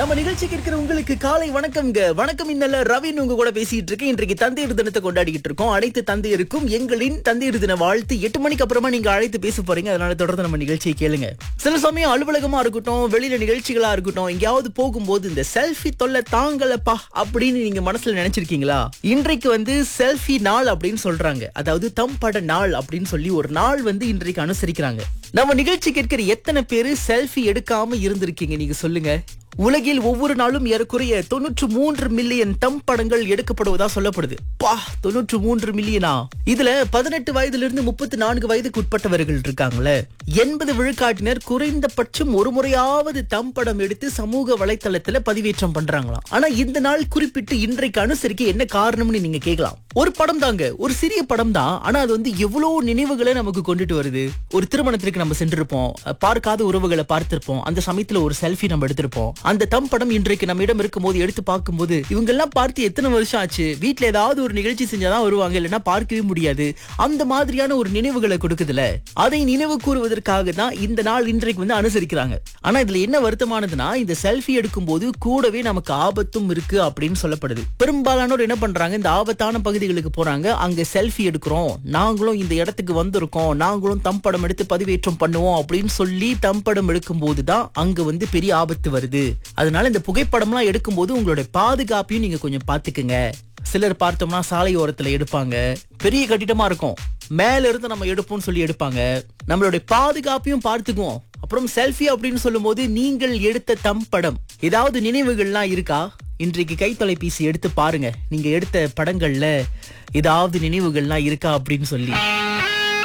நம்ம நிகழ்ச்சிக்கு இருக்கிற உங்களுக்கு காலை வணக்கம்ங்க வணக்கம் இன்னல ரவின் உங்க கூட பேசிட்டு இருக்கேன் இன்றைக்கு தந்தையர் தினத்தை கொண்டாடிக்கிட்டு இருக்கோம் அனைத்து தந்தையருக்கும் எங்களின் தந்தையர் தின வாழ்த்து எட்டு மணிக்கு அப்புறமா நீங்க அழைத்து பேச போறீங்க அதனால தொடர்ந்து நம்ம நிகழ்ச்சியை கேளுங்க சில சமயம் அலுவலகமா இருக்கட்டும் வெளியில நிகழ்ச்சிகளா இருக்கட்டும் எங்கேயாவது போகும்போது இந்த செல்ஃபி தொல்லை தாங்கலப்பா அப்படின்னு நீங்க மனசுல நினைச்சிருக்கீங்களா இன்றைக்கு வந்து செல்ஃபி நாள் அப்படின்னு சொல்றாங்க அதாவது தம்பட நாள் அப்படின்னு சொல்லி ஒரு நாள் வந்து இன்றைக்கு அனுசரிக்கிறாங்க நம்ம நிகழ்ச்சி கேட்கிற எத்தனை பேரு செல்ஃபி எடுக்காம இருந்திருக்கீங்க நீங்க சொல்லுங்க உலகில் ஒவ்வொரு நாளும் ஏறக்குறைய தொண்ணூற்று மூன்று மில்லியன் தம் படங்கள் எடுக்கப்படுவதா சொல்லப்படுது பா தொண்ணூற்று மூன்று மில்லியனா இதுல பதினெட்டு வயதிலிருந்து முப்பத்தி நான்கு வயதுக்கு உட்பட்டவர்கள் இருக்காங்களே எண்பது விழுக்காட்டினர் குறைந்தபட்சம் ஒரு முறையாவது தம் படம் எடுத்து சமூக வலைத்தளத்துல பதிவேற்றம் பண்றாங்களாம் ஆனா இந்த நாள் குறிப்பிட்டு இன்றைக்கு அனுசரிக்க என்ன காரணம்னு நீங்க கேட்கலாம் ஒரு படம் தாங்க ஒரு சிறிய படம் தான் ஆனா அது வந்து எவ்வளவு நினைவுகளை நமக்கு கொண்டுட்டு வருது ஒரு திருமணத்திற்கு நம்ம சென்றிருப்போம் பார்க்காத உறவுகளை பார்த்திருப்போம் அந்த சமயத்துல ஒரு செல்ஃபி நம்ம எடுத்திருப்போம் அந்த தம் படம் இன்றைக்கு நம்ம இடம் இருக்கும்போது எடுத்து பார்க்கும்போது இவங்க எல்லாம் பார்த்து எத்தனை வருஷம் ஆச்சு வீட்ல ஏதாவது ஒரு நிகழ்ச்சி செஞ்சாதான் வருவாங்க இல்லைன்னா பார்க்கவே முடியாது அந்த மாதிரியான ஒரு நினைவுகளை கொடுக்குதுல அதை நினைவு கூறுவதற்காக தான் இந்த நாள் இன்றைக்கு வந்து அனுசரிக்கிறாங்க ஆனா இதுல என்ன வருத்தமானதுன்னா இந்த செல்ஃபி எடுக்கும்போது கூடவே நமக்கு ஆபத்தும் இருக்கு அப்படின்னு சொல்லப்படுது பெரும்பாலானோர் என்ன பண்றாங்க இந்த ஆபத்தான பகுதிகளுக்கு போறாங்க அங்க செல்ஃபி எடுக்கிறோம் நாங்களும் இந்த இடத்துக்கு வந்திருக்கோம் நாங்களும் தம் படம் எடுத்து பதிவேற்றம் பண்ணுவோம் அப்படின்னு சொல்லி தம் படம் எடுக்கும் போதுதான் அங்க வந்து பெரிய ஆபத்து வருது அதனால இந்த புகைப்படம்லாம் எடுக்கும்போது உங்களுடைய பாதுகாப்பையும் நீங்க கொஞ்சம் பாத்துக்குங்க சிலர் பார்த்தோம்னா சாலை ஓரத்துல எடுப்பாங்க பெரிய கட்டிடமா இருக்கும் மேல இருந்து நம்ம எடுப்போம்னு சொல்லி எடுப்பாங்க நம்மளுடைய பாதுகாப்பையும் பார்த்துக்குவோம் அப்புறம் செல்ஃபி அப்படின்னு சொல்லும்போது நீங்கள் எடுத்த தம் படம் ஏதாவது நினைவுகள்லாம் இருக்கா இன்றைக்கு கை தொலைபேசி எடுத்து பாருங்க நீங்க எடுத்த படங்கள்ல ஏதாவது நினைவுகள்லாம் இருக்கா அப்படின்னு சொல்லி